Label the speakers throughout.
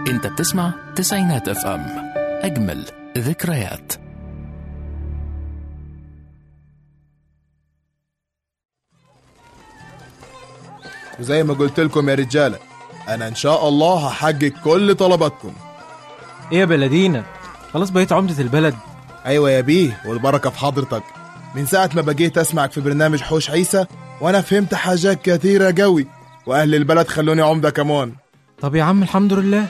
Speaker 1: انت بتسمع تسعينات اف ام اجمل ذكريات
Speaker 2: وزي ما قلت لكم يا رجالة أنا إن شاء الله هحقق كل طلباتكم
Speaker 3: ايه يا بلدينا خلاص بقيت عمدة البلد
Speaker 2: أيوة يا بيه والبركة في حضرتك من ساعة ما بقيت أسمعك في برنامج حوش عيسى وأنا فهمت حاجات كثيرة قوي وأهل البلد خلوني عمدة كمان
Speaker 3: طب يا عم الحمد لله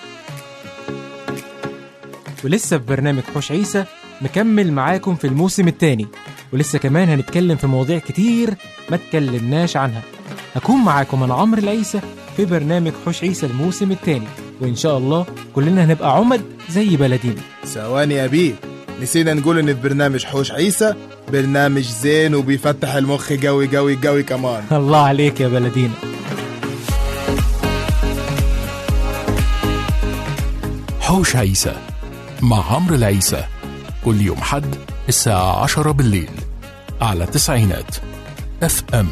Speaker 3: ولسه في برنامج حوش عيسى مكمل معاكم في الموسم الثاني ولسه كمان هنتكلم في مواضيع كتير ما اتكلمناش عنها هكون معاكم انا عمرو العيسى في برنامج حوش عيسى الموسم الثاني وان شاء الله كلنا هنبقى عمد زي بلدينا
Speaker 2: ثواني يا بيه نسينا نقول إن في برنامج حوش عيسى برنامج زين وبيفتح المخ قوي قوي قوي كمان
Speaker 3: الله عليك يا بلدينا
Speaker 1: حوش عيسى مع عمرو العيسى كل يوم حد الساعة عشرة بالليل على تسعينات اف ام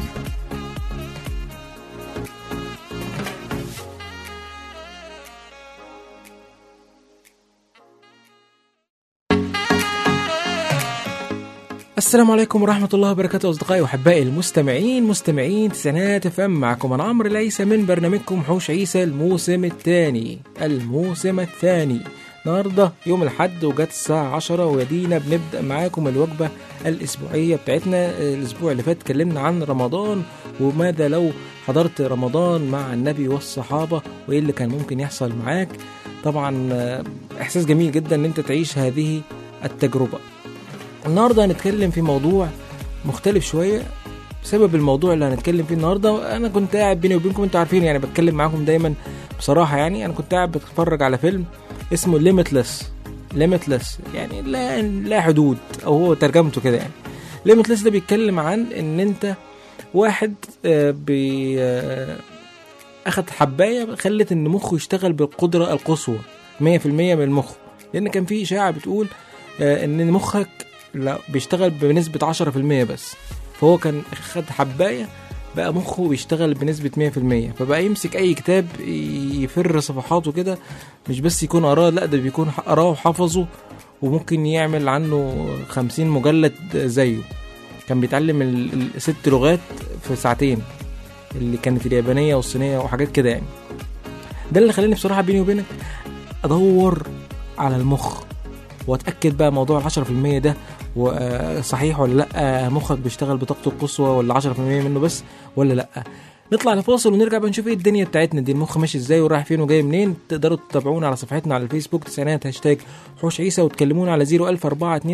Speaker 3: السلام عليكم ورحمة الله وبركاته أصدقائي وأحبائي المستمعين مستمعين تسعينات اف ام معكم أنا عمرو العيسى من برنامجكم حوش عيسى الموسم الثاني الموسم الثاني النهاردة يوم الحد وجت الساعة عشرة ويدينا بنبدأ معاكم الوجبة الأسبوعية بتاعتنا الأسبوع اللي فات اتكلمنا عن رمضان وماذا لو حضرت رمضان مع النبي والصحابة وإيه اللي كان ممكن يحصل معاك طبعا آه، إحساس جميل جدا إن أنت تعيش هذه التجربة النهارده هنتكلم في موضوع مختلف شويه بسبب الموضوع اللي هنتكلم فيه النهارده انا كنت قاعد بيني وبينكم انتوا عارفين يعني بتكلم معاكم دايما بصراحه يعني انا كنت قاعد بتفرج على فيلم اسمه ليميتلس ليميتلس يعني لا لا حدود او هو ترجمته كده يعني ليميتلس ده بيتكلم عن ان انت واحد آه، بي آه، اخد حبايه خلت ان مخه يشتغل بالقدره القصوى 100% من المخ لان كان في اشاعه بتقول آه، ان مخك لا بيشتغل بنسبة 10% بس فهو كان خد حباية بقى مخه بيشتغل بنسبة 100% فبقى يمسك أي كتاب يفر صفحاته كده مش بس يكون قراه لا ده بيكون قراه وحفظه وممكن يعمل عنه 50 مجلد زيه كان بيتعلم ال- ال- ست لغات في ساعتين اللي كانت اليابانية والصينية وحاجات كده يعني ده اللي خلاني بصراحة بيني وبينك أدور على المخ واتاكد بقى موضوع ال 10% ده وصحيح ولا لا مخك بيشتغل بطاقته القصوى ولا 10% منه بس ولا لا نطلع لفاصل ونرجع بقى نشوف ايه الدنيا بتاعتنا دي المخ ماشي ازاي ورايح فين وجاي منين تقدروا تتابعونا على صفحتنا على الفيسبوك تسعينات هاشتاج حوش عيسى وتكلمونا على 01000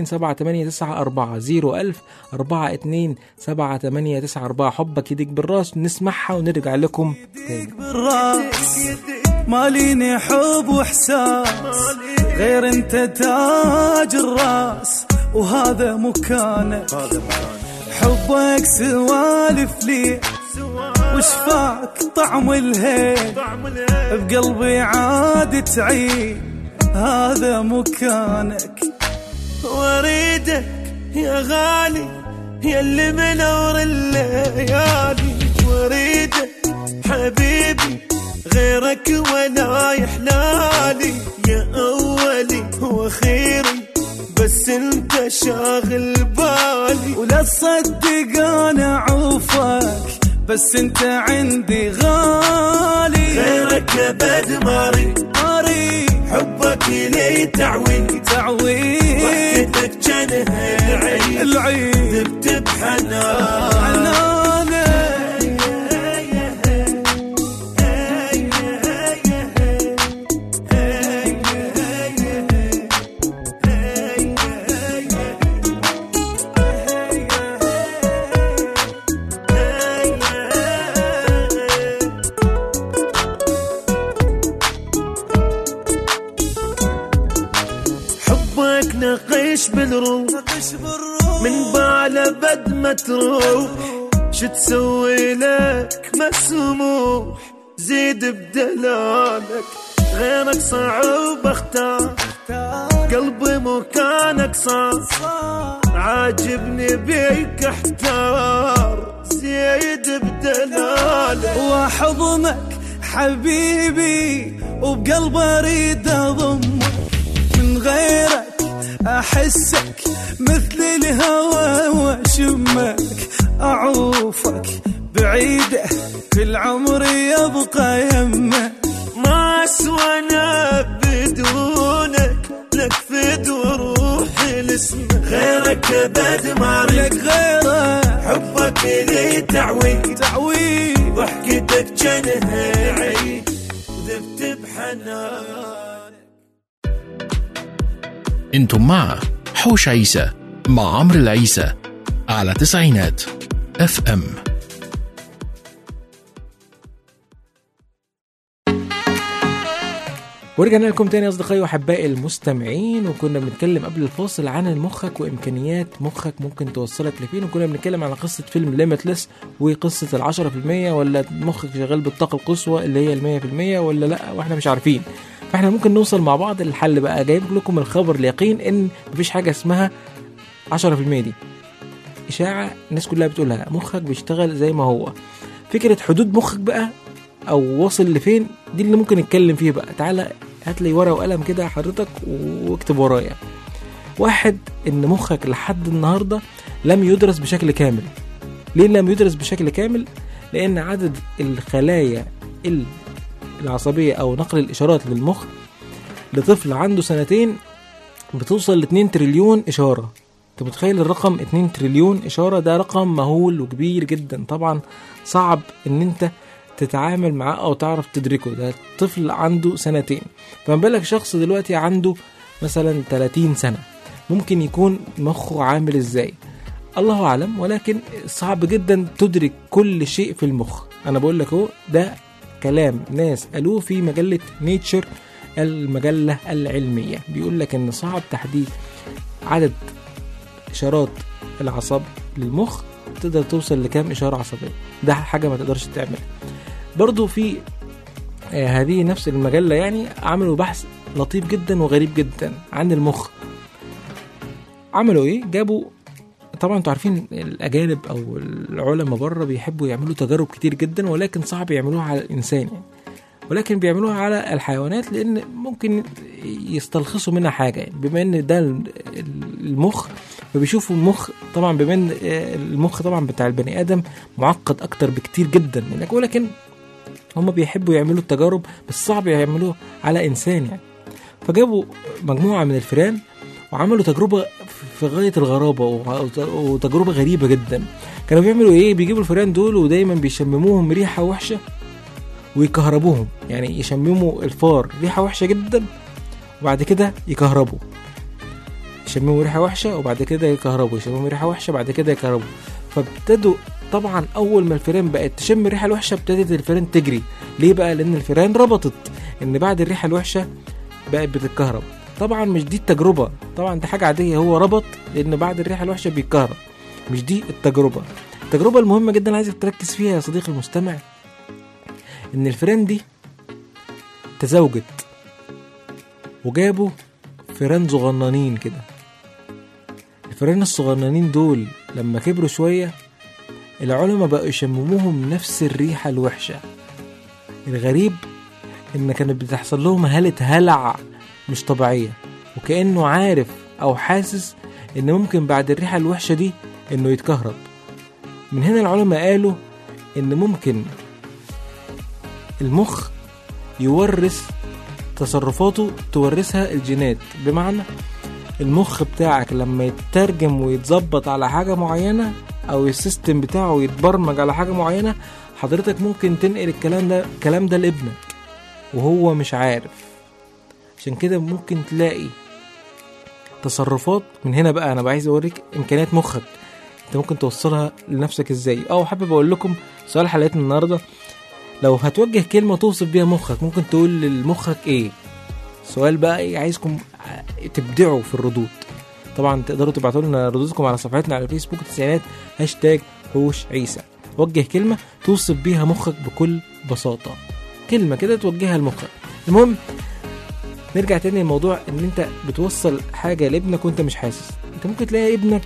Speaker 3: 427 01000 427 حبك يديك بالراس نسمعها ونرجع لكم تاني
Speaker 4: بالراس ماليني حب واحساس غير انت تاج الراس وهذا مكانك حبك سوالف لي وشفاك طعم الهيل بقلبي عاد تعيد هذا مكانك واريدك يا غالي يا اللي منور الليالي واريدك حبيبي غيرك ولا يحلالي يا اولي واخيري بس انت شاغل بالي ولا تصدق انا عوفك بس انت عندي غالي غيرك ابد ماري ماري حبك لي تعويل تعويل وحدتك جنها العيد العيد ذبت بحنان حبك نقش بالروح من بعل بد ما تروح شو تسوي لك مسموح زيد بدلالك غيرك صعب اختار قلبي مكانك صار عاجبني بيك احتار زيد بدلالك وحضنك
Speaker 5: حبيبي وبقلب اريد اضمك من غيرك احسك مثل الهوى واشمك اعوفك بعيده كل عمري يبقى يمك
Speaker 4: ما اسوانا بدونك لك فد وروحي لاسمك غيرك ابد ما
Speaker 5: لك
Speaker 4: اريد
Speaker 5: غيره
Speaker 4: حبك لي تعويد
Speaker 5: تعويض
Speaker 4: ضحكتك جنها عيد ذبت بحنانك
Speaker 1: انتم مع حوش عيسى مع عمرو العيسى على تسعينات اف ام
Speaker 3: ورجعنا لكم تاني يا اصدقائي واحبائي المستمعين وكنا بنتكلم قبل الفاصل عن مخك وامكانيات مخك ممكن توصلك لفين وكنا بنتكلم على قصه فيلم ليميتلس وقصه العشرة في المية ولا مخك شغال بالطاقه القصوى اللي هي المية في المية ولا لا واحنا مش عارفين فاحنا ممكن نوصل مع بعض للحل بقى جايب لكم الخبر اليقين ان مفيش حاجه اسمها 10% دي اشاعه الناس كلها بتقولها مخك بيشتغل زي ما هو فكره حدود مخك بقى او واصل لفين دي اللي ممكن نتكلم فيه بقى تعالى هات لي ورقه وقلم كده حضرتك واكتب ورايا واحد ان مخك لحد النهارده لم يدرس بشكل كامل ليه لم يدرس بشكل كامل لان عدد الخلايا ال- العصبيه او نقل الاشارات للمخ لطفل عنده سنتين بتوصل ل 2 تريليون اشاره انت متخيل الرقم 2 تريليون اشاره ده رقم مهول وكبير جدا طبعا صعب ان انت تتعامل معاه او تعرف تدركه ده طفل عنده سنتين فما بالك شخص دلوقتي عنده مثلا 30 سنه ممكن يكون مخه عامل ازاي الله اعلم ولكن صعب جدا تدرك كل شيء في المخ انا بقول لك اهو ده كلام ناس قالوه في مجله نيتشر المجله العلميه بيقول لك ان صعب تحديد عدد اشارات العصب للمخ تقدر توصل لكام اشاره عصبيه ده حاجه ما تقدرش تعملها برضو في آه، هذه نفس المجله يعني عملوا بحث لطيف جدا وغريب جدا عن المخ عملوا ايه جابوا طبعا انتوا عارفين الاجانب او العلماء بره بيحبوا يعملوا تجارب كتير جدا ولكن صعب يعملوها على الانسان يعني ولكن بيعملوها على الحيوانات لان ممكن يستلخصوا منها حاجه يعني بما ان ده ال- المخ فبيشوفوا المخ طبعا بما ان المخ طبعا بتاع البني ادم معقد اكتر بكتير جدا منك ولكن هم بيحبوا يعملوا التجارب بس صعب يعملوها على انسان يعني فجابوا مجموعه من الفئران وعملوا تجربه في غايه الغرابه وت- وتجربه غريبه جدا كانوا بيعملوا ايه بيجيبوا الفئران دول ودايما بيشمموهم ريحه وحشه ويكهربوهم يعني يشمموا الفار ريحه وحشه جدا وبعد كده يكهربوا يشمموا ريحه وحشه وبعد كده يكهربوا يشمموا ريحه وحشه بعد كده يكهربوا فابتدوا طبعا اول ما الفيران بقت تشم الريحه الوحشه ابتدت الفيران تجري ليه بقى لان الفيران ربطت ان بعد الريحه الوحشه بقت بتتكهرب طبعا مش دي التجربه طبعا دي حاجه عاديه هو ربط لان بعد الريحه الوحشه بيتكهرب مش دي التجربه التجربه المهمه جدا عايزك تركز فيها يا صديقي المستمع ان الفيران دي تزوجت وجابوا فيران صغننين كده الفيران الصغننين دول لما كبروا شوية العلماء بقوا يشمموهم نفس الريحة الوحشة الغريب إن كانت بتحصل لهم هالة هلع مش طبيعية وكأنه عارف أو حاسس إن ممكن بعد الريحة الوحشة دي إنه يتكهرب من هنا العلماء قالوا إن ممكن المخ يورث تصرفاته تورثها الجينات بمعنى المخ بتاعك لما يترجم ويتظبط على حاجة معينة أو السيستم بتاعه يتبرمج على حاجة معينة حضرتك ممكن تنقل الكلام ده الكلام ده لابنك وهو مش عارف عشان كده ممكن تلاقي تصرفات من هنا بقى انا بقى عايز اوريك امكانيات مخك انت ممكن توصلها لنفسك ازاي او حابب اقول لكم سؤال حلقتنا النهارده لو هتوجه كلمه توصف بيها مخك ممكن تقول لمخك ايه سؤال بقى ايه عايزكم تبدعوا في الردود طبعا تقدروا تبعتوا لنا ردودكم على صفحتنا على الفيسبوك التسعينات هاشتاج هوش عيسى وجه كلمه توصف بيها مخك بكل بساطه كلمه كده توجهها لمخك المهم نرجع تاني لموضوع ان انت بتوصل حاجه لابنك وانت مش حاسس انت ممكن تلاقي ابنك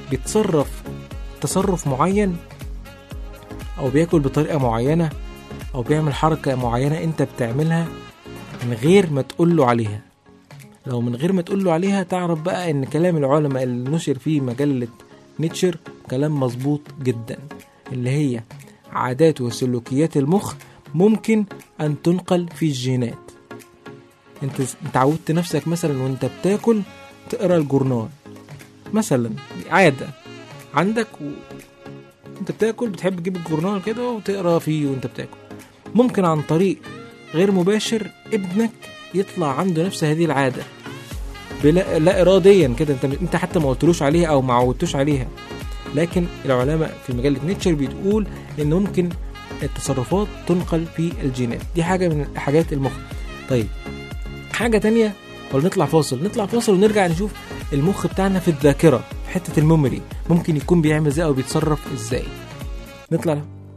Speaker 3: بيتصرف تصرف معين او بياكل بطريقه معينه او بيعمل حركه معينه انت بتعملها من غير ما تقول له عليها لو من غير ما تقول له عليها تعرف بقى ان كلام العلماء اللي نشر في مجله نيتشر كلام مظبوط جدا اللي هي عادات وسلوكيات المخ ممكن ان تنقل في الجينات انت انت عودت نفسك مثلا وانت بتاكل تقرا الجورنال مثلا عاده عندك و... انت بتاكل بتحب تجيب الجورنال كده وتقرا فيه وانت بتاكل ممكن عن طريق غير مباشر ابنك يطلع عنده نفس هذه العاده بلا لا اراديا كده انت انت حتى ما قلتلوش عليها او ما عودتوش عليها لكن العلماء في مجله نيتشر بتقول ان ممكن التصرفات تنقل في الجينات دي حاجه من حاجات المخ طيب حاجه تانية ولا نطلع فاصل نطلع فاصل ونرجع نشوف المخ بتاعنا في الذاكره في حته الميموري ممكن يكون بيعمل ازاي او بيتصرف ازاي نطلع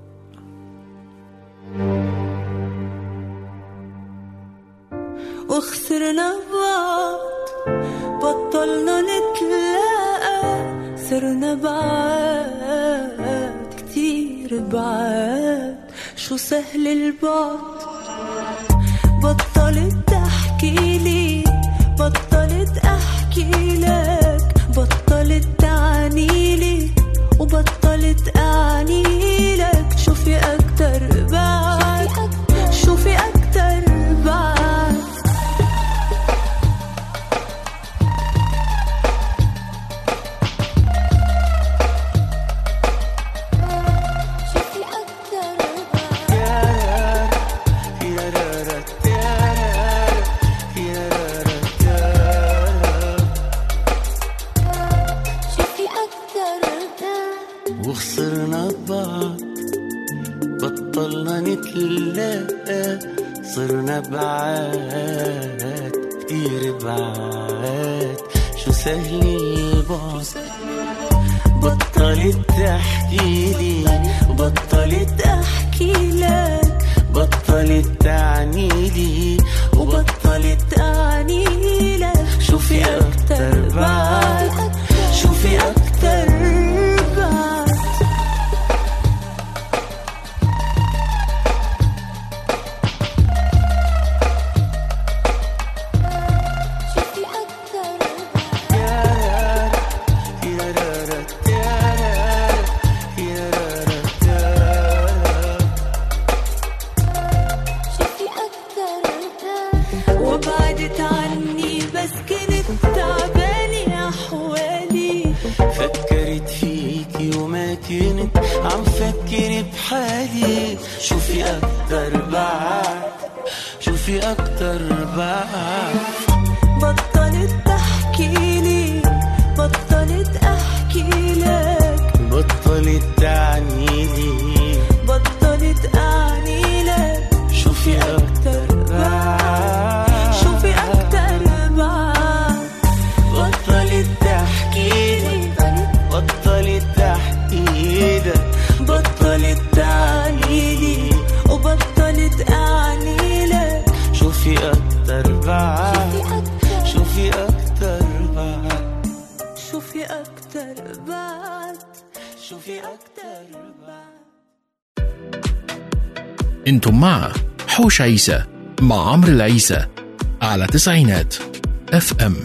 Speaker 6: وخسرنا بعض بطلنا نتلاقى صرنا بعاد كتير بعاد شو سهل البعد بطلت تحكي لي بطلت احكي لك بطلت تعني لي وبطلت اعني لك شوفي اكتر بعد شوفي اكتر بعد شوفي اكتر بعد شوفي اكتر بعد
Speaker 7: وخسرنا بعض بطلنا نتلاقى صرنا بعاد كتير بعاد شو سهل البعد بطلت تحكي لي وبطلت
Speaker 6: احكي لك
Speaker 7: بطلت تعني لي
Speaker 6: وبطلت تعني لك
Speaker 7: شوفي أكتر بعد
Speaker 6: شوفي اكتر بعد شوفي اكتر بعد شوفي أكتر وبعدت عني بس كنت تعبانة أحوالي
Speaker 7: فكرت فيكي وما كنت عم فكر بحالي شوفي أكتر بعد شوفي أكتر بعد
Speaker 6: بطلت تحكي لي بطلت أحكي لك
Speaker 7: بطلت تعني لي
Speaker 6: بطلت أعني لك
Speaker 7: شوفي أكتر بعد
Speaker 6: شوفي أكتر بعد
Speaker 7: بطلت تحكي لي بطلت تحكي لك
Speaker 6: بطلت تعني لي وبطلت أعني لك
Speaker 7: شوفي أكتر بعد شوفي أكتر بعد
Speaker 6: شوفي أكتر بعد
Speaker 7: شوفي أكتر بعد
Speaker 1: انتم مع حوش عيسى مع عمرو العيسى على تسعينات اف ام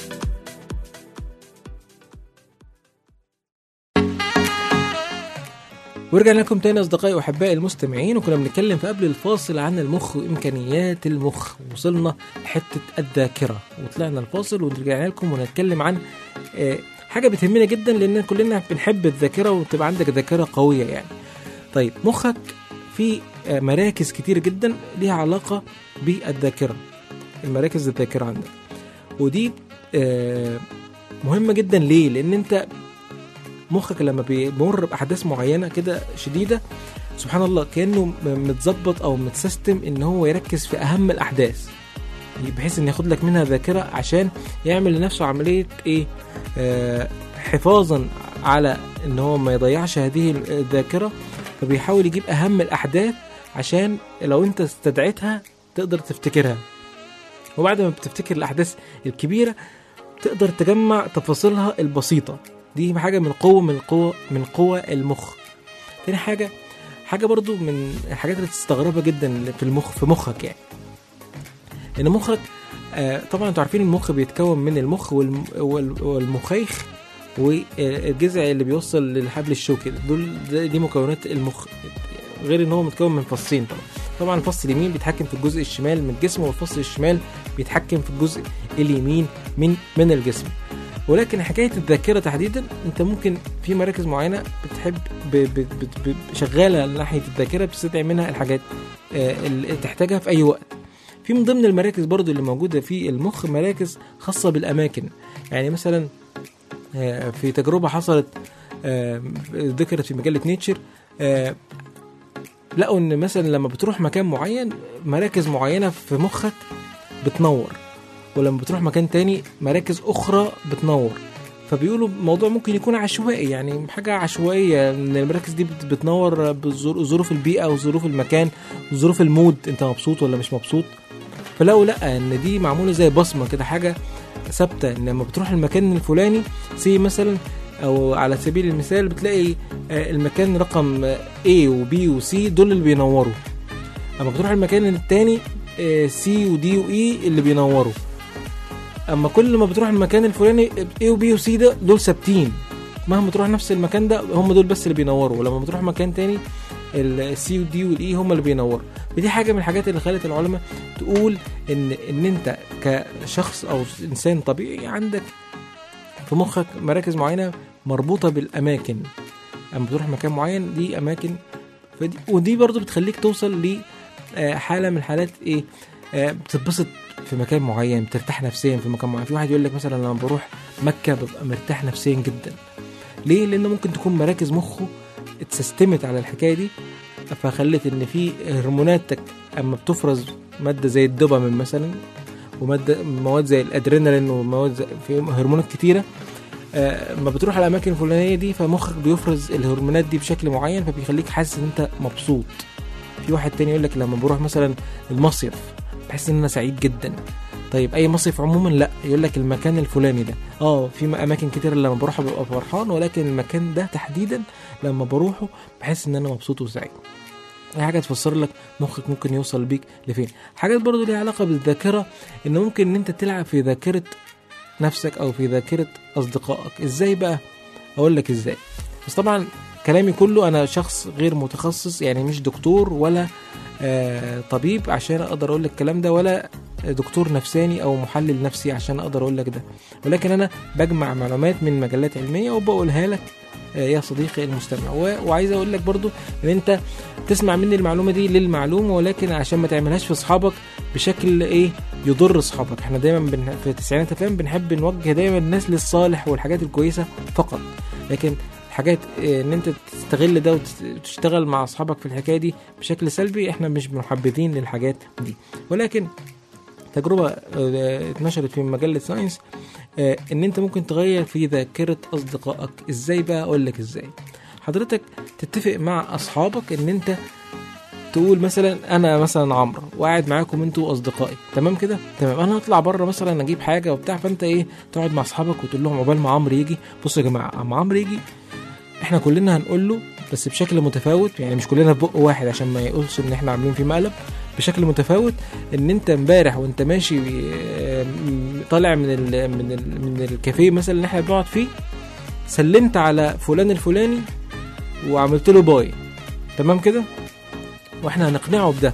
Speaker 3: ورجعنا لكم تاني اصدقائي واحبائي المستمعين وكنا بنتكلم في قبل الفاصل عن المخ وامكانيات المخ وصلنا لحته الذاكره وطلعنا الفاصل ورجعنا لكم ونتكلم عن آه، حاجه بتهمنا جدا لان كلنا بنحب الذاكره وتبقى عندك ذاكره قويه يعني طيب مخك في آه، مراكز كتير جدا ليها علاقه بالذاكره المراكز الذاكره عندك ودي آه، مهمه جدا ليه لان انت مخك لما بيمر باحداث معينه كده شديده سبحان الله كانه م- متظبط او متسيستم ان هو يركز في اهم الاحداث بحيث ان ياخد لك منها ذاكره عشان يعمل لنفسه عمليه ايه آه حفاظا على ان هو ما يضيعش هذه الذاكره فبيحاول يجيب اهم الاحداث عشان لو انت استدعيتها تقدر تفتكرها وبعد ما بتفتكر الاحداث الكبيره تقدر تجمع تفاصيلها البسيطه دي حاجه من قوه من قوه من قوى المخ تاني حاجه حاجه برضو من الحاجات اللي تستغربها جدا اللي في المخ في مخك يعني ان مخك آه طبعا انتوا عارفين المخ بيتكون من المخ والم وال- والمخيخ والجذع اللي بيوصل للحبل الشوكي دول ده- دي مكونات المخ غير ان هو متكون من فصين طبعا طبعا الفص اليمين بيتحكم في الجزء الشمال من الجسم والفص الشمال بيتحكم في الجزء اليمين من من الجسم ولكن حكايه الذاكره تحديدا انت ممكن في مراكز معينه بتحب ب ب ب ب شغاله ناحيه الذاكره بتستدعي منها الحاجات آه، اللي تحتاجها في اي وقت في من ضمن المراكز برضو اللي موجوده في المخ مراكز خاصه بالاماكن يعني مثلا آه، في تجربه حصلت آه، ذكرت في مجله نيتشر آه، لقوا ان مثلا لما بتروح مكان معين مراكز معينه في مخك بتنور ولما بتروح مكان تاني مراكز اخرى بتنور فبيقولوا الموضوع ممكن يكون عشوائي يعني حاجه عشوائيه ان المراكز دي بت- بتنور بظروف البيئه وظروف المكان وظروف المود انت مبسوط ولا مش مبسوط فلقوا لا ان دي معموله زي بصمه كده حاجه ثابته ان لما بتروح المكان الفلاني سي مثلا او على سبيل المثال بتلاقي آه، المكان رقم آه، A و B و C دول اللي بينوروا اما بتروح المكان التاني آه، C و D و E اللي بينوروا اما كل ما بتروح المكان الفلاني A و B و C ده دول ثابتين مهما تروح نفس المكان ده هم دول بس اللي بينوروا ولما بتروح مكان تاني السي والدي والاي هم اللي بينوروا ودي حاجه من الحاجات اللي خلت العلماء تقول ان ان انت كشخص او انسان طبيعي عندك في مخك مراكز معينه مربوطه بالاماكن اما بتروح مكان معين دي اماكن فدي ودي برضو بتخليك توصل ل آه، حاله من حالات ايه آه، بتتبسط في مكان معين بترتاح نفسيا في مكان معين في واحد يقول لك مثلا لما بروح مكه ببقى مرتاح نفسيا جدا ليه لان ممكن تكون مراكز مخه اتسيستمت على الحكايه دي فخلت ان في هرموناتك اما بتفرز ماده زي الدوبامين مثلا وماده مواد زي الادرينالين ومواد زي في هرمونات كتيره آه، اما بتروح على الاماكن الفلانيه دي فمخك بيفرز الهرمونات دي بشكل معين فبيخليك حاسس ان انت مبسوط في واحد تاني يقول لك لما بروح مثلا المصيف بحس ان انا سعيد جدا طيب اي مصيف عموما لا يقول لك المكان الفلاني ده اه في اماكن كتير لما بروحها ببقى فرحان ولكن المكان ده تحديدا لما بروحه بحس ان انا مبسوط وسعيد اي حاجه تفسر لك مخك ممكن يوصل بيك لفين حاجات برضو ليها علاقه بالذاكره ان ممكن ان انت تلعب في ذاكره نفسك او في ذاكره اصدقائك ازاي بقى اقول لك ازاي بس طبعا كلامي كله انا شخص غير متخصص يعني مش دكتور ولا آه طبيب عشان اقدر اقول لك الكلام ده ولا دكتور نفساني او محلل نفسي عشان اقدر اقول لك ده ولكن انا بجمع معلومات من مجلات علميه وبقولها لك آه، يا صديقي المستمع و- وعايز اقول لك برضو ان انت تسمع مني المعلومه دي للمعلومه ولكن عشان ما تعملهاش في اصحابك بشكل ايه يضر اصحابك احنا دايما بن... في التسعينات فاهم بنحب نوجه دايما الناس للصالح والحاجات الكويسه فقط لكن حاجات إيه، ان انت تستغل ده وتت- وتشتغل مع اصحابك في الحكايه دي بشكل سلبي احنا مش محبذين للحاجات دي ولكن تجربه آه، اتنشرت في مجله ساينس آه، ان انت ممكن تغير في ذاكره اصدقائك ازاي بقى اقول لك ازاي حضرتك تتفق مع اصحابك ان انت تقول مثلا انا مثلا عمرو وقاعد معاكم انتوا اصدقائي تمام كده تمام انا هطلع بره مثلا اجيب حاجه وبتاع فانت ايه تقعد مع اصحابك وتقول لهم عقبال ما عمرو يجي بصوا يا جماعه اما عمرو يجي احنا كلنا هنقول له بس بشكل متفاوت يعني مش كلنا ببق واحد عشان ما يقولش ان احنا عاملين فيه مقلب بشكل متفاوت ان انت امبارح وانت ماشي آه، م- طالع من ال من ال من الكافيه مثلا اللي احنا بنقعد فيه سلمت على فلان الفلاني وعملت له باي تمام كده واحنا هنقنعه بده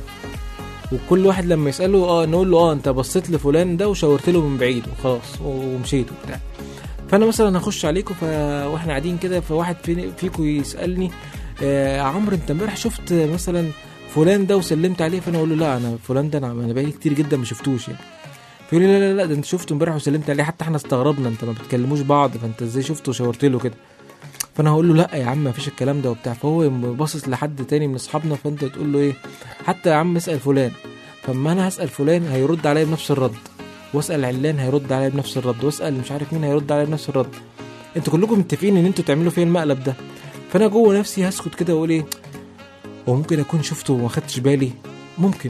Speaker 3: وكل واحد لما يساله اه نقول له اه انت بصيت لفلان ده وشاورت له من بعيد وخلاص ومشيت وبتاع فانا مثلا هخش عليكم ف... واحنا قاعدين كده فواحد في... فيكم يسالني آه عمرو انت امبارح شفت مثلا فلان ده وسلمت عليه فانا اقول له لا انا فلان ده انا انا بقالي كتير جدا ما شفتوش يعني فيقول لي لا لا لا ده انت شفته امبارح وسلمت عليه حتى احنا استغربنا انت ما بتكلموش بعض فانت ازاي شفته وشاورت له كده فانا هقول له لا يا عم مفيش الكلام ده وبتاع فهو يقوم باصص لحد تاني من اصحابنا فانت تقول له ايه حتى يا عم اسال فلان فما انا هسال فلان هيرد عليا بنفس الرد واسال علان هيرد عليا بنفس الرد واسال مش عارف مين هيرد عليا بنفس الرد انتوا كلكم متفقين ان انتوا تعملوا فيا المقلب ده فانا جوه نفسي هسكت كده واقول ايه هو ممكن اكون شفته وما خدتش بالي ممكن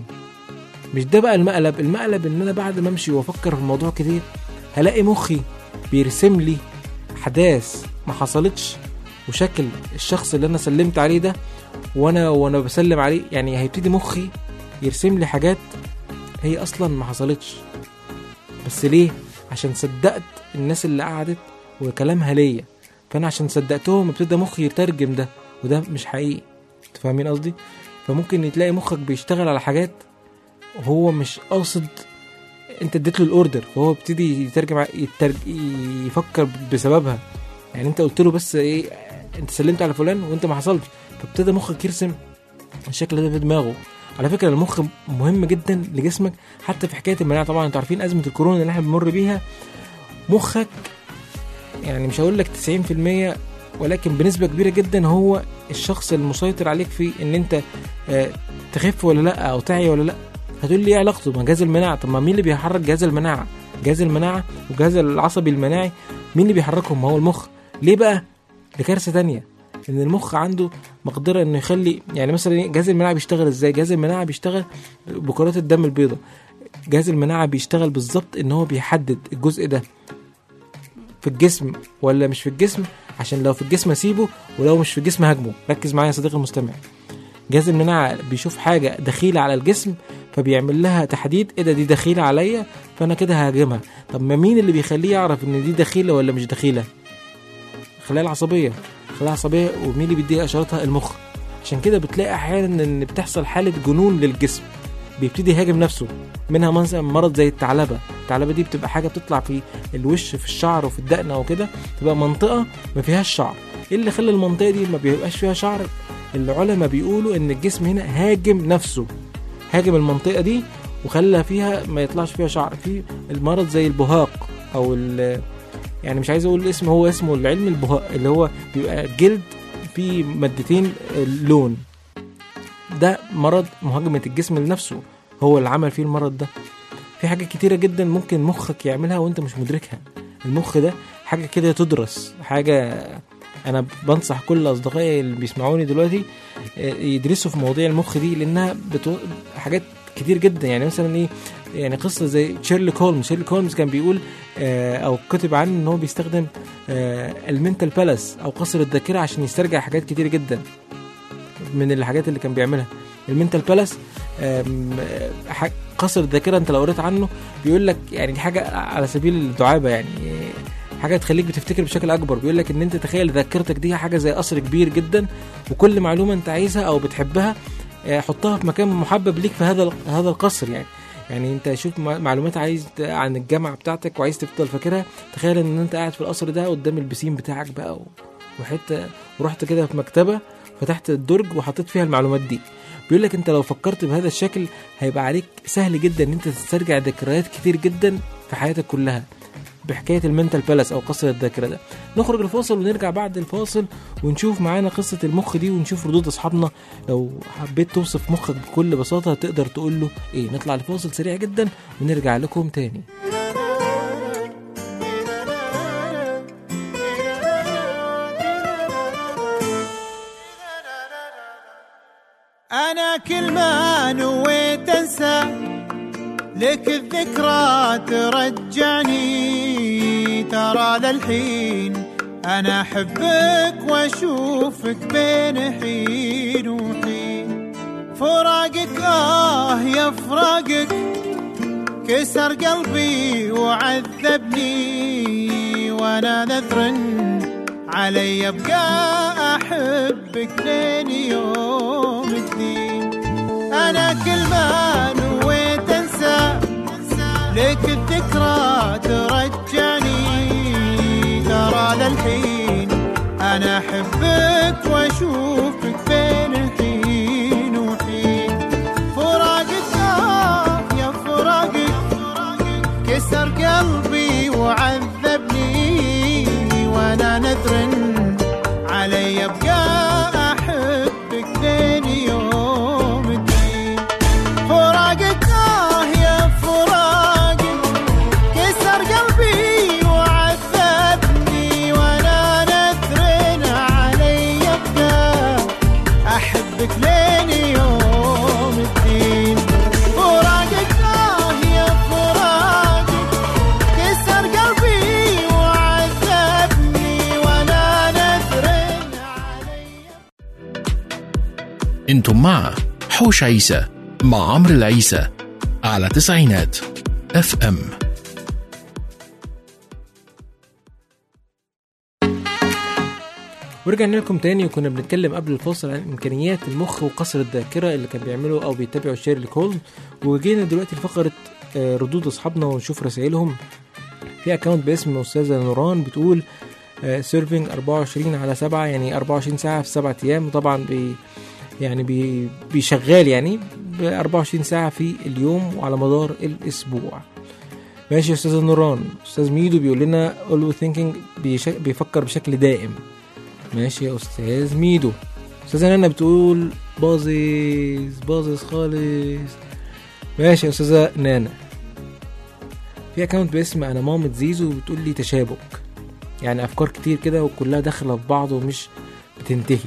Speaker 3: مش ده بقى المقلب المقلب ان انا بعد ما امشي وافكر في الموضوع كتير هلاقي مخي بيرسم لي احداث ما حصلتش وشكل الشخص اللي انا سلمت عليه ده وانا وانا بسلم عليه يعني هيبتدي مخي يرسم لي حاجات هي اصلا ما حصلتش بس ليه عشان صدقت الناس اللي قعدت وكلامها ليا فانا عشان صدقتهم ابتدى مخي يترجم ده وده مش حقيقي انتوا فاهمين قصدي فممكن تلاقي مخك بيشتغل على حاجات وهو مش قاصد انت اديت له الاوردر فهو ابتدي يترجم ع- يترج... يفكر بسببها يعني انت قلت له بس ايه انت سلمت على فلان وانت ما حصلش فابتدى مخك يرسم الشكل ده في دماغه على فكره المخ مهم جدا لجسمك حتى في حكايه المناعه طبعا انتوا عارفين ازمه الكورونا اللي احنا بنمر بيها مخك يعني مش هقول لك 90% ولكن بنسبه كبيره جدا هو الشخص المسيطر عليك في ان انت آه، تخف ولا لا او تعي ولا لا هتقول لي ايه علاقته ما جهاز المناعه طب ما مين اللي بيحرك جهاز المناعه جهاز المناعه والجهاز العصبي المناعي مين اللي بيحركهم ما هو المخ ليه بقى لكارثه تانية ان المخ عنده مقدره انه يخلي يعني مثلا إيه؟ جهاز المناعه بيشتغل ازاي جهاز المناعه بيشتغل بكرات الدم البيضاء جهاز المناعه بيشتغل بالظبط ان هو بيحدد الجزء ده في الجسم ولا مش في الجسم عشان لو في الجسم اسيبه ولو مش في الجسم هاجمه ركز معايا يا صديقي المستمع جهاز المناعه بيشوف حاجه دخيله على الجسم فبيعمل لها تحديد ايه ده دي دخيله عليا فانا كده هاجمها طب ما مين اللي بيخليه يعرف ان دي دخيله ولا مش دخيله الخلايا العصبيه الخلايا العصبيه ومين اللي بيديها اشاراتها المخ عشان كده بتلاقي احيانا ان بتحصل حاله جنون للجسم بيبتدي يهاجم نفسه منها مثلا مرض زي الثعلبه الثعلبه دي بتبقى حاجه بتطلع في الوش في الشعر وفي الدقن وكده تبقى منطقه ما فيهاش شعر ايه اللي خلى المنطقه دي ما بيبقاش فيها شعر العلماء بيقولوا ان الجسم هنا هاجم نفسه هاجم المنطقه دي وخلى فيها ما يطلعش فيها شعر في المرض زي البهاق او ال- يعني مش عايز اقول الاسم هو اسمه العلمي البهاق اللي هو بيبقى جلد فيه مادتين لون ده مرض مهاجمة الجسم لنفسه هو اللي عمل فيه المرض ده في حاجات كتيرة جدا ممكن مخك يعملها وانت مش مدركها المخ ده حاجة كده تدرس حاجة انا بنصح كل اصدقائي اللي بيسمعوني دلوقتي آه، يدرسوا في مواضيع المخ دي لانها بتو... حاجات كتير جدا يعني مثلا ايه يعني قصه زي شيرلوك هولمز شيرلوك هولمز كان بيقول آه، او كتب عنه ان هو بيستخدم آه، المنتال بالاس او قصر الذاكره عشان يسترجع حاجات كتير جدا من الحاجات اللي كان بيعملها المنتال بالاس آم، آه، ح- قصر الذاكره انت لو قريت عنه بيقول لك يعني دي حاجه على سبيل الدعابه يعني آه، حاجه تخليك بتفتكر بشكل اكبر بيقول لك ان انت تخيل ذاكرتك دي حاجه زي قصر كبير جدا وكل معلومه انت عايزها او بتحبها آه، حطها في مكان محبب ليك في هذا هذا القصر يعني يعني انت شوف مع- معلومات عايز ت- عن الجامعه بتاعتك وعايز تفضل فاكرها تخيل ان انت قاعد في القصر ده قدام البسين بتاعك بقى و- وحته ورحت كده في مكتبه فتحت الدرج وحطيت فيها المعلومات دي بيقول لك انت لو فكرت بهذا الشكل هيبقى عليك سهل جدا ان انت تسترجع ذكريات كتير جدا في حياتك كلها بحكايه المنتال بالاس او قصر الذاكره ده نخرج الفاصل ونرجع بعد الفاصل ونشوف معانا قصه المخ دي ونشوف ردود اصحابنا لو حبيت توصف مخك بكل بساطه تقدر تقول له ايه نطلع لفاصل سريع جدا ونرجع لكم تاني
Speaker 5: أنا كل ما نويت أنسى لك الذكرى ترجعني ترى للحين أنا أحبك وأشوفك بين حين وحين فراقك آه يا فراقك كسر قلبي وعذبني وأنا نذر علي ابقى احبك لين يوم الدين انا كل ما نويت انسى لك الذكرى ترجعني ترى للحين انا احبك واشوفك بين حين وحين فراقك آه يا فراقك كسر قلبي وعذبني وانا نذر علي ابقى احبك لين يوم الدين فراقك اه يا فراقك كسر قلبي وعذبني وانا نذر علي ابقى
Speaker 1: أنتم مع حوش عيسى مع عمرو العيسى على تسعينات اف ام
Speaker 3: ورجعنا لكم تاني وكنا بنتكلم قبل الفاصل عن امكانيات المخ وقصر الذاكره اللي كان بيعمله او بيتابعوا شيرلوك هولمز وجينا دلوقتي لفقره آه، ردود اصحابنا ونشوف رسائلهم في اكونت باسم استاذه نوران بتقول سيرفنج 24 على 7 يعني 24 ساعه في 7 ايام طبعا بي يعني بي بيشغال يعني ب 24 ساعه في اليوم وعلى مدار الاسبوع ماشي يا استاذه نوران استاذ ميدو بيقول لنا always thinking بيش- بيفكر بشكل دائم ماشي يا استاذ ميدو استاذه نانا بتقول باظظ باظظ خالص ماشي يا استاذه نانا في اكونت باسم انا مامة زيزو بتقول لي تشابك يعني افكار كتير كده وكلها داخله في بعض ومش بتنتهي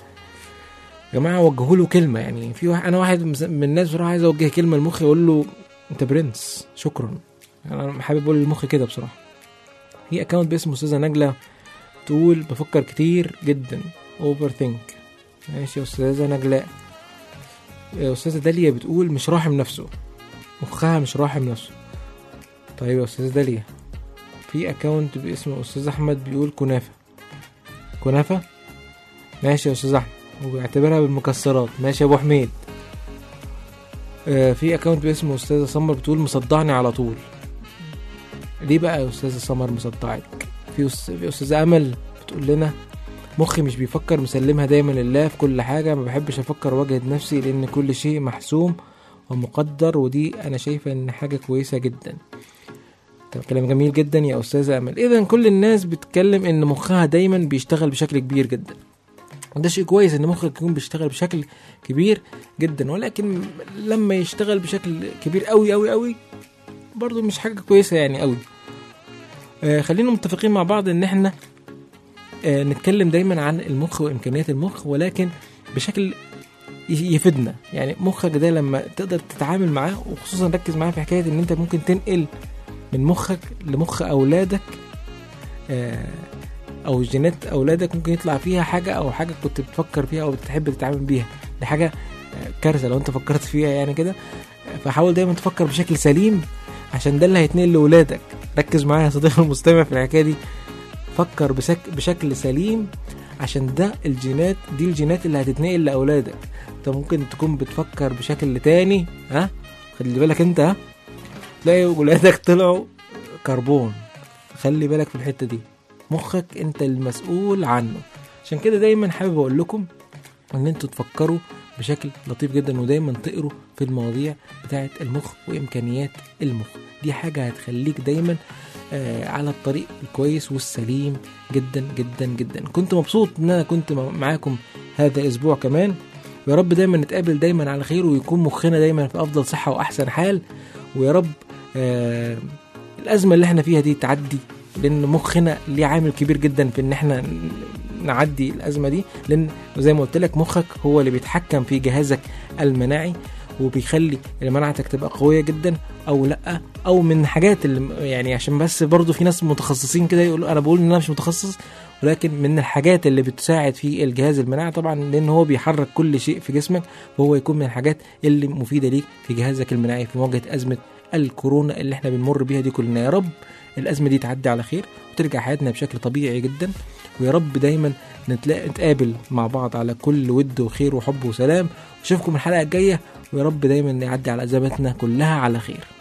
Speaker 3: يا جماعه وجهوا له كلمه يعني في واحد انا واحد مس- من الناس بصراحه عايز اوجه كلمه لمخي اقول له انت برنس شكرا يعني انا حابب اقول للمخ كده بصراحه في اكونت باسم استاذه نجله تقول بفكر كتير جدا اوفر ثينك ماشي يا استاذه نجلاء يا استاذه داليا بتقول مش راحم نفسه مخها مش راحم نفسه طيب يا استاذه داليا في اكونت باسم استاذ احمد بيقول كنافه كنافه ماشي يا استاذ احمد وبيعتبرها بالمكسرات ماشي يا ابو حميد آه، في اكونت باسم استاذه سمر بتقول مصدعني على طول ليه بقى يا استاذه سمر مصدعك في أس- في استاذه امل بتقول لنا مخي مش بيفكر مسلمها دايما لله في كل حاجه ما بحبش افكر واجهد نفسي لان كل شيء محسوم ومقدر ودي انا شايفه ان حاجه كويسه جدا طب كلام جميل جدا يا استاذه امل اذا كل الناس بتتكلم ان مخها دايما بيشتغل بشكل كبير جدا ده شيء كويس ان مخك يكون بيشتغل بشكل كبير جدا ولكن لما يشتغل بشكل كبير قوي قوي قوي برضو مش حاجه كويسه يعني قوي آه خلينا متفقين مع بعض ان احنا آه نتكلم دايما عن المخ وامكانيات المخ ولكن بشكل ي- يفيدنا يعني مخك ده لما تقدر تتعامل معاه وخصوصا ركز معاه في حكايه ان انت ممكن تنقل من مخك لمخ اولادك آه او جينات اولادك ممكن يطلع فيها حاجه او حاجه كنت بتفكر فيها او بتحب تتعامل بيها دي حاجه آه، كارثه لو انت فكرت فيها يعني كده آه، فحاول دايما تفكر بشكل سليم عشان ده اللي هيتنقل لاولادك ركز معايا يا صديقي المستمع في الحكايه دي فكر بشك بشكل سليم عشان ده الجينات دي الجينات اللي هتتنقل لاولادك انت ممكن تكون بتفكر بشكل تاني ها خلي بالك انت ها تلاقي ولادك طلعوا كربون خلي بالك في الحته دي مخك انت المسؤول عنه عشان كده دايما حابب اقول لكم ان انتوا تفكروا بشكل لطيف جدا ودايما تقروا في المواضيع بتاعه المخ وامكانيات المخ دي حاجه هتخليك دايما آه على الطريق الكويس والسليم جدا جدا جدا كنت مبسوط ان انا كنت مع- معاكم هذا الاسبوع كمان ويا رب دايما نتقابل دايما على خير ويكون مخنا دايما في افضل صحه واحسن حال ويا رب آه الازمه اللي احنا فيها دي تعدي لان مخنا ليه عامل كبير جدا في ان احنا ن- نعدي الازمه دي لان زي ما قلت لك مخك هو اللي بيتحكم في جهازك المناعي وبيخلي مناعتك تبقى قويه جدا او لا او من حاجات اللي يعني عشان بس برضو في ناس متخصصين كده يقولوا انا بقول ان انا مش متخصص ولكن من الحاجات اللي بتساعد في الجهاز المناعي طبعا لان هو بيحرك كل شيء في جسمك فهو يكون من الحاجات اللي مفيده ليك في جهازك المناعي في مواجهه ازمه الكورونا اللي احنا بنمر بيها دي كلنا يا رب الازمه دي تعدي على خير وترجع حياتنا بشكل طبيعي جدا ويا رب دايما نتلاقي نتقابل مع بعض على كل ود وخير وحب وسلام اشوفكم الحلقه الجايه ويا رب دايما نعدي على ازماتنا كلها على خير